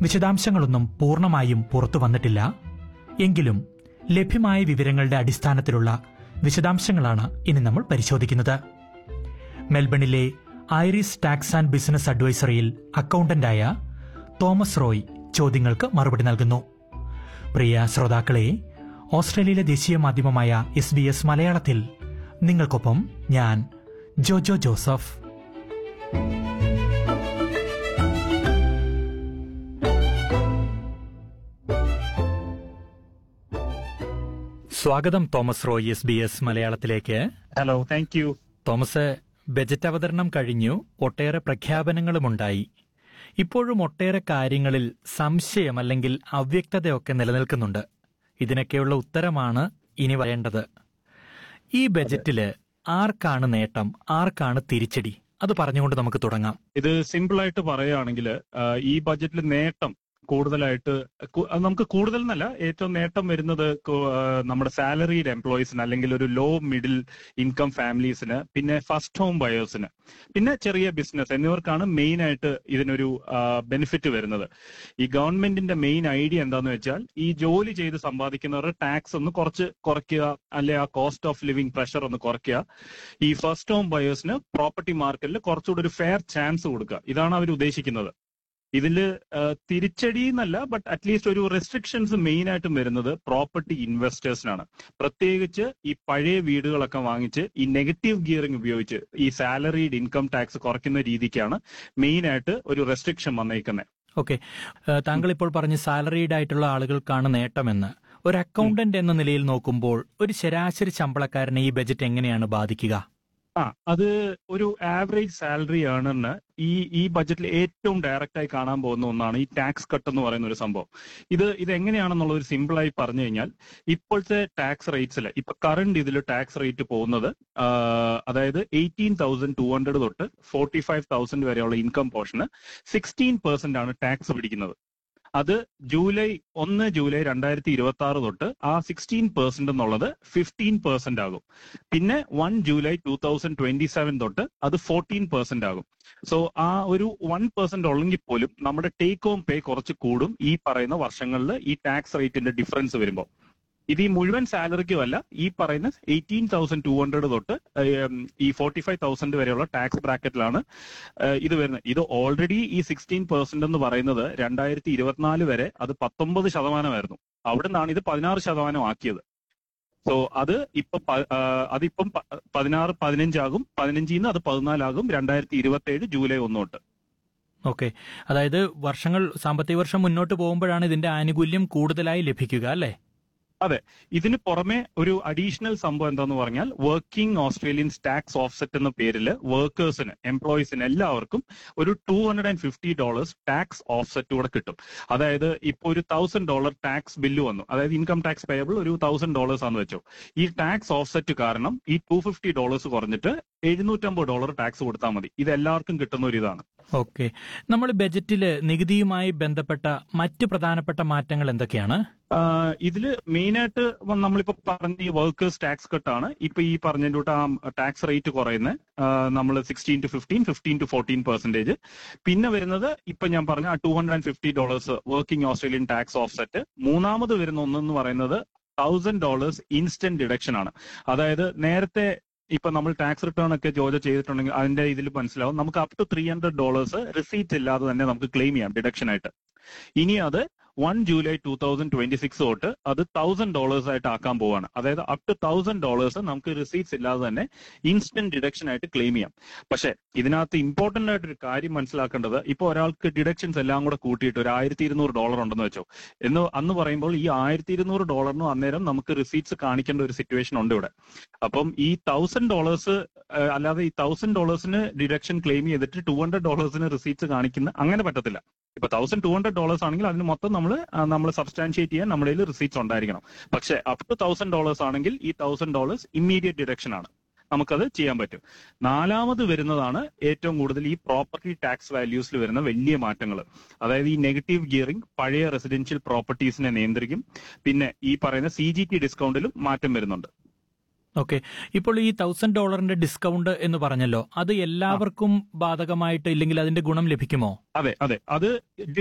വിശദാംശങ്ങളൊന്നും പൂർണ്ണമായും പുറത്തു വന്നിട്ടില്ല എങ്കിലും ലഭ്യമായ വിവരങ്ങളുടെ അടിസ്ഥാനത്തിലുള്ള വിശദാംശങ്ങളാണ് ഇനി നമ്മൾ പരിശോധിക്കുന്നത് മെൽബണിലെ ഐറിസ് ടാക്സ് ആൻഡ് ബിസിനസ് അഡ്വൈസറിയിൽ അക്കൗണ്ടന്റായ തോമസ് റോയ് ചോദ്യങ്ങൾക്ക് മറുപടി നൽകുന്നു പ്രിയ ശ്രോതാക്കളെ ഓസ്ട്രേലിയയിലെ ദേശീയ മാധ്യമമായ എസ് ബി എസ് മലയാളത്തിൽ നിങ്ങൾക്കൊപ്പം ഞാൻ ജോജോ ജോസഫ് സ്വാഗതം Thomas Roy S B S മലയാളത്തിലേക്ക് hello thank you Thomas budget അവതരണം കഴിഞ്ഞു ഒട്ടേറെ പ്രഖ്യാപനങ്ങളുമുണ്ടായി ഇപ്പോഴും ഒട്ടേറെ കാര്യങ്ങളിൽ സംശയം അല്ലെങ്കിൽ അവ്യക്തതയൊക്കെ നിലനിൽക്കുന്നുണ്ട് ഇതിനൊക്കെയുള്ള ഉത്തരമാണ് ഇനി വരേണ്ടത് ഈ ബജറ്റില് ആർക്കാണ് നേട്ടം ആർക്കാണ് തിരിച്ചടി അത് പറഞ്ഞുകൊണ്ട് നമുക്ക് തുടങ്ങാം ഇത് സിമ്പിൾ ആയിട്ട് പറയുകയാണെങ്കിൽ ഈ ബജറ്റിൽ നേട്ടം കൂടുതലായിട്ട് കു- അത് നമുക്ക് കൂടുതൽ എന്നല്ല ഏറ്റവും നേട്ടം വരുന്നത് കു- ആ, നമ്മുടെ സാലറീഡ് എംപ്ലോയീസിന് അല്ലെങ്കിൽ ഒരു ലോ മിഡിൽ ഇൻകം ഫാമിലീസിന് പിന്നെ ഫസ്റ്റ് ഹോം ബയേഴ്സിന് പിന്നെ ചെറിയ ബിസിനസ് എന്നിവർക്കാണ് മെയിൻ ആയിട്ട് ഇതിനൊരു ബെനിഫിറ്റ് വരുന്നത് ഈ ഗവൺമെന്റിന്റെ മെയിൻ ഐഡിയ എന്താന്ന് വെച്ചാൽ ഈ ജോലി ചെയ്ത് സമ്പാദിക്കുന്നവരുടെ ടാക്സ് ഒന്ന് കുറച്ച് കുറയ്ക്കുക അല്ലെ ആ കോസ്റ്റ് ഓഫ് ലിവിംഗ് പ്രഷർ ഒന്ന് കുറയ്ക്കുക ഈ ഫസ്റ്റ് ഹോം ബയേഴ്സിന് പ്രോപ്പർട്ടി മാർക്കറ്റിൽ കുറച്ചുകൂടി ഒരു ഫെയർ ചാൻസ് കൊടുക്കുക ഇതാണ് അവർ ഉദ്ദേശിക്കുന്നത് ഇതില് ആ, തിരിച്ചടി എന്നല്ല ബട്ട് അറ്റ്ലീസ്റ്റ് ഒരു റെസ്ട്രിക്ഷൻസ് മെയിൻ ആയിട്ടും വരുന്നത് പ്രോപ്പർട്ടി ഇൻവെസ്റ്റേഴ്സിനാണ് പ്രത്യേകിച്ച് ഈ പഴയ വീടുകളൊക്കെ വാങ്ങിച്ച് ഈ നെഗറ്റീവ് ഗിയറിംഗ് ഉപയോഗിച്ച് ഈ സാലറീഡ് ഇൻകം ടാക്സ് കുറയ്ക്കുന്ന രീതിക്കാണ് മെയിൻ ആയിട്ട് ഒരു റെസ്ട്രിക്ഷൻ വന്നേക്കുന്നത് ഓക്കെ താങ്കൾ ഇപ്പോൾ പറഞ്ഞ സാലറീഡ് ആയിട്ടുള്ള ആളുകൾക്കാണ് നേട്ടമെന്ന് ഒരു അക്കൗണ്ടന്റ് എന്ന നിലയിൽ നോക്കുമ്പോൾ ഒരു ശരാശരി ശമ്പളക്കാരനെ ഈ ബജറ്റ് എങ്ങനെയാണ് ബാധിക്കുക ആ അത് ഒരു ആവറേജ് സാലറി ഏണറിന് ഈ ഈ ബജറ്റിൽ ഏറ്റവും ഡയറക്റ്റ് ആയി കാണാൻ പോകുന്ന ഒന്നാണ് ഈ ടാക്സ് കട്ട് എന്ന് പറയുന്ന ഒരു സംഭവം ഇത് ഇത് എങ്ങനെയാണെന്നുള്ള ഒരു സിമ്പിൾ ആയി പറഞ്ഞു കഴിഞ്ഞാൽ ഇപ്പോഴത്തെ ടാക്സ് റേറ്റ്സിൽ ഇപ്പൊ കറണ്ട് ഇതിൽ ടാക്സ് റേറ്റ് പോകുന്നത് ആ, അതായത് എയ്റ്റീൻ തൗസൻഡ് ടു ഹൺഡ്രഡ് തൊട്ട് ഫോർട്ടി ഫൈവ് തൗസൻഡ് വരെയുള്ള ഇൻകം പോർഷന് സിക്സ്റ്റീൻ പെർസെന്റ് ആണ് ടാക്സ് പിടിക്കുന്നത് അത് ജൂലൈ ഒന്ന് ജൂലൈ രണ്ടായിരത്തി ഇരുപത്തി ആറ് തൊട്ട് ആ സിക്സ്റ്റീൻ പെർസെന്റ് എന്നുള്ളത് ഫിഫ്റ്റീൻ പെർസെന്റ് ആകും പിന്നെ one July two thousand twenty seven തൊട്ട് അത് ഫോർട്ടീൻ പെർസെന്റ് ആകും സോ ആ ഒരു വൺ പെർസെന്റ് ഉള്ളെങ്കിൽ പോലും നമ്മുടെ ടേക്ക് ഹോം പേ കുറച്ച് കൂടും ഈ പറയുന്ന വർഷങ്ങളിൽ ഈ ടാക്സ് റേറ്റിന്റെ ഡിഫറൻസ് വരുമ്പോൾ ഇത് ഈ മുഴുവൻ സാലറിക്കും അല്ല ഈ പറയുന്ന എയ്റ്റീൻ തൗസൻഡ് ടു ഹൺഡ്രഡ് തൊട്ട് ഏം, ഈ ഫോർട്ടി ഫൈവ് തൗസൻഡ് വരെയുള്ള ടാക്സ് ബ്രാക്കറ്റിലാണ് ഏഹ്, ഇത് വരുന്നത് ഇത് ഓൾറെഡി ഈ സിക്സ്റ്റീൻ പെർസെന്റ് എന്ന് പറയുന്നത് രണ്ടായിരത്തി ഇരുപത്തിനാല് വരെ അത് പത്തൊമ്പത് ശതമാനമായിരുന്നു അവിടെ നിന്നാണ് ഇത് പതിനാറ് ശതമാനം ആക്കിയത് സോ അത് ഇപ്പൊ പ- ആ, അതിപ്പം പ- പതിനാറ് പതിനഞ്ചാകും പതിനഞ്ചിൽ നിന്ന് അത് പതിനാലാകും രണ്ടായിരത്തി ഇരുപത്തി ഏഴ് ജൂലൈ ഒന്ന് തൊട്ട് ഓക്കെ അതായത് വർഷങ്ങൾ സാമ്പത്തിക വർഷം മുന്നോട്ട് പോകുമ്പോഴാണ് ഇതിന്റെ ആനുകൂല്യം കൂടുതലായി ലഭിക്കുക അല്ലേ ഇതിന് പുറമെ ഒരു അഡീഷണൽ സംഭവം എന്താന്ന് പറഞ്ഞാൽ വർക്കിംഗ് ഓസ്ട്രേലിയൻസ് ടാക്സ് ഓഫ്സെറ്റ് എന്ന പേരിൽ വർക്കേഴ്സിന് എംപ്ലോയീസിന് എല്ലാവർക്കും ഒരു two hundred and fifty dollars tax offset കൂടെ കിട്ടും അതായത് ഇപ്പൊ ഒരു തൗസൻഡ് ഡോളർ ടാക്സ് ബില്ല് വന്നു അതായത് ഇൻകം ടാക്സ് പേയബിൾ ഒരു തൗസൻഡ് ഡോളേഴ്സ് ആണെന്ന് വെച്ചോ ഈ ടാക്സ് ഓഫ്സെറ്റ് കാരണം ഈ ടു ഫിഫ്റ്റി ഡോളേഴ്സ് കുറഞ്ഞിട്ട് എഴുന്നൂറ്റമ്പത് ഡോളർ ടാക്സ് കൊടുത്താൽ മതി ഇത് എല്ലാവർക്കും കിട്ടുന്ന ഒരു ഇതാണ് ഓക്കെ നമ്മൾ ബജറ്റില് നികുതിയുമായി ബന്ധപ്പെട്ട മറ്റ് പ്രധാനപ്പെട്ട മാറ്റങ്ങൾ എന്തൊക്കെയാണ് ആഹ് ഇതില് മെയിൻ ആയിട്ട് വ- നമ്മളിപ്പോ പറഞ്ഞ ഈ വർക്കേഴ്സ് ടാക്സ് കട്ടാണ് ഇപ്പൊ ഈ പറഞ്ഞതിന്റെ കൂട്ട് ആ ടാക്സ് റേറ്റ് കുറയുന്നത് നമ്മൾ sixteen to fifteen fifteen to fourteen percentage പിന്നെ വരുന്നത് ഇപ്പൊ ഞാൻ പറഞ്ഞ ആ two hundred and fifty dollars working Australian tax offset മൂന്നാമത് വരുന്ന ഒന്നെന്ന് പറയുന്നത് തൗസൻഡ് ഡോളേഴ്സ് ഇൻസ്റ്റന്റ് ഡിഡക്ഷൻ ആണ് അതായത് നേരത്തെ ഇപ്പൊ നമ്മൾ ടാക്സ് റിട്ടേൺ ഒക്കെ ജോജ ചെയ്തിട്ടുണ്ടെങ്കിൽ അതിന്റെ ഇതിൽ മനസ്സിലാവും നമുക്ക് up to three hundred dollars receipt ഇല്ലാതെ തന്നെ നമുക്ക് ക്ലെയിം ചെയ്യാം ഡിഡക്ഷൻ ആയിട്ട് ഇനി അത് one July two thousand twenty six തൊട്ട് അത് തൗസൻഡ് ഡോളേഴ്സ് ആയിട്ട് ആക്കാൻ പോവാണ് അതായത് അപ് ടു തൗസൻഡ് ഡോളേഴ്സ് നമുക്ക് റിസീറ്റ്സ് ഇല്ലാതെ തന്നെ ഇൻസ്റ്റന്റ് ഡിഡക്ഷൻ ആയിട്ട് ക്ലെയിം ചെയ്യാം പക്ഷെ ഇതിനകത്ത് ഇമ്പോർട്ടന്റ് ആയിട്ട് ഒരു കാര്യം മനസ്സിലാക്കേണ്ടത് ഇപ്പൊ ഒരാൾക്ക് ഡിഡക്ഷൻസ് എല്ലാം കൂടെ കൂട്ടിയിട്ട് ഒരു ആയിരത്തി ഇരുന്നൂറ് ഡോളർ ഉണ്ടെന്ന് വെച്ചോ എന്ന് അന്ന് പറയുമ്പോൾ ഈ ആയിരത്തി ഇരുന്നൂറ് ഡോളറിനും അന്നേരം നമുക്ക് റിസീറ്റ്സ് കാണിക്കേണ്ട ഒരു സിറ്റുവേഷൻ ഉണ്ട് ഇവിടെ അപ്പം ഈ തൗസൻഡ് ഡോളേഴ്സ് അല്ലാതെ ഈ തൗസൻഡ് ഡോളേഴ്സിന് ഡിഡക്ഷൻ ക്ലെയിം ചെയ്തിട്ട് ടു ഹൺഡ്രഡ് ഡോളേഴ്സിന് റിസീറ്റ്സ് കാണിക്കുന്ന അങ്ങനെ പറ്റത്തില്ല ഇപ്പൊ തൗസൻഡ് ടു ഹൺഡ്രഡ് ഡോളേഴ്സ് ആണെങ്കിൽ അതിന് മൊത്തം നമ്മൾ നമ്മൾ സബ്സ്റ്റാൻഷിയേറ്റ് ചെയ്യാൻ നമ്മുടെ കയ്യിൽ റിസീറ്റ്സ് ഉണ്ടായിരിക്കണം പക്ഷെ അപ് ടു തൗസൻഡ് ഡോളേഴ്സ് ആണെങ്കിൽ ഈ തൗസൻഡ് ഡോളേഴ്സ് ഇമ്മീഡിയറ്റ് ഡിഡക്ഷൻ ആണ് നമുക്കത് ചെയ്യാൻ പറ്റും നാലാമത് വരുന്നതാണ് ഏറ്റവും കൂടുതൽ ഈ പ്രോപ്പർട്ടി ടാക്സ് വാല്യൂസിൽ വരുന്ന വലിയ മാറ്റങ്ങൾ അതായത് ഈ നെഗറ്റീവ് ഗിയറിംഗ് പഴയ റെസിഡൻഷ്യൽ പ്രോപ്പർട്ടീസിനെ നിയന്ത്രിക്കും പിന്നെ ഈ പറയുന്ന സി ജി ടി ഡിസ്കൗണ്ടിലും മാറ്റം വരുന്നുണ്ട് ഓക്കെ ഇപ്പോൾ ഈ തൗസൻഡ് ഡോളറിന്റെ ഡിസ്കൗണ്ട് എന്ന് പറഞ്ഞല്ലോ അത് എല്ലാവർക്കും ബാധകമായിട്ട് ഇല്ലെങ്കിൽ അതിന്റെ ഗുണം ലഭിക്കുമോ അതെ അതെ അത്